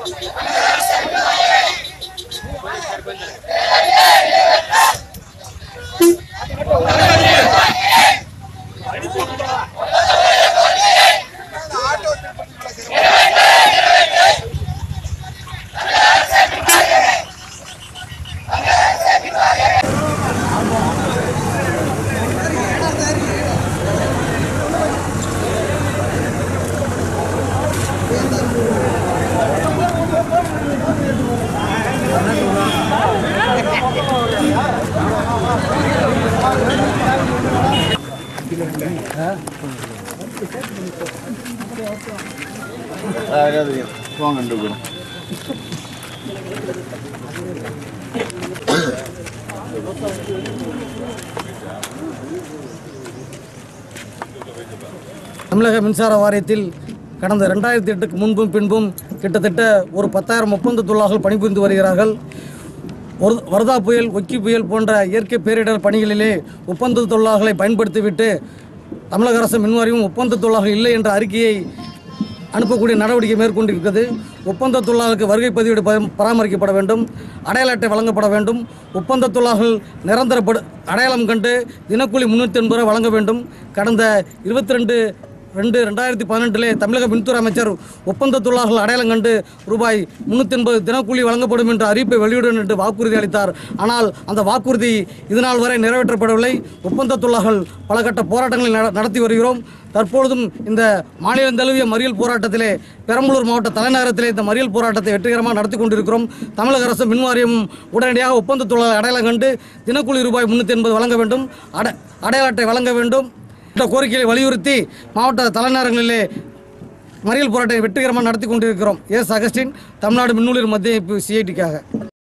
போங்க கண்டுக்கணும் தமிழக மின்சார வாரியத்தில் கடந்த ரெண்டாயிரத்தி எட்டுக்கு முன்பும் பின்பும் கிட்டத்தட்ட ஒரு பத்தாயிரம் ஒப்பந்த தொழிலாளர்கள் பணிபுரிந்து வருகிறார்கள் ஒரு வர்தா புயல் ஒக்கி புயல் போன்ற இயற்கை பேரிடர் பணிகளிலே ஒப்பந்த தொழிலாளர்களை பயன்படுத்திவிட்டு தமிழக அரசு மின்வாரியம் ஒப்பந்த தொழிலாளர்கள் இல்லை என்ற அறிக்கையை அனுப்பக்கூடிய நடவடிக்கை மேற்கொண்டிருக்கிறது ஒப்பந்த தொழிலாளருக்கு வருகை பதிவேடு ப- பராமரிக்கப்பட வேண்டும் அடையாள அட்டை வழங்கப்பட வேண்டும் ஒப்பந்த தொழிலாளர்கள் நிரந்தரப்படு அடையாளம் கண்டு தினக்கூலி முன்னூற்றி எண்பது ரூபாய் வழங்க வேண்டும் கடந்த இருபத்தி ரெண்டு ரெண்டு ரெண்டாயிரத்தி பதினெட்டிலே தமிழக மின்துறை அமைச்சர் ஒப்பந்த தொழிலாளர்கள் அடையாளம் கண்டு ரூபாய் முன்னூற்றி எண்பது தினக்கூலி வழங்கப்படும் என்ற அறிவிப்பை வெளியிடும் என்று வாக்குறுதி அளித்தார் ஆனால் அந்த வாக்குறுதி இதுநாள் வரை நிறைவேற்றப்படவில்லை ஒப்பந்த தொழிலாளர்கள் பல கட்ட போராட்டங்களை நட- நடத்தி வருகிறோம் தற்பொழுதும் இந்த மாநிலம் தழுவிய மறியல் போராட்டத்திலே பெரம்பலூர் மாவட்ட தலைநகரத்திலே இந்த மறியல் போராட்டத்தை வெற்றிகரமாக நடத்தி கொண்டிருக்கிறோம் தமிழக அரசு மின்வாரியம் உடனடியாக ஒப்பந்த தொழிலாளர் அடையாளம் கண்டு தினக்கூலி ரூபாய் முன்னூற்றி எண்பது வழங்க வேண்டும் அடை அடையாள அட்டை வழங்க வேண்டும் இந்த கோரிக்கையை வலியுறுத்தி மாவட்ட தலைநகரங்களிலே மறியல் போராட்டத்தை வெற்றிகரமாக நடத்தி கொண்டிருக்கிறோம் எஸ் அகஸ்டின் தமிழ்நாடு மின்னூலியர் மத்திய சிஐடிக்காக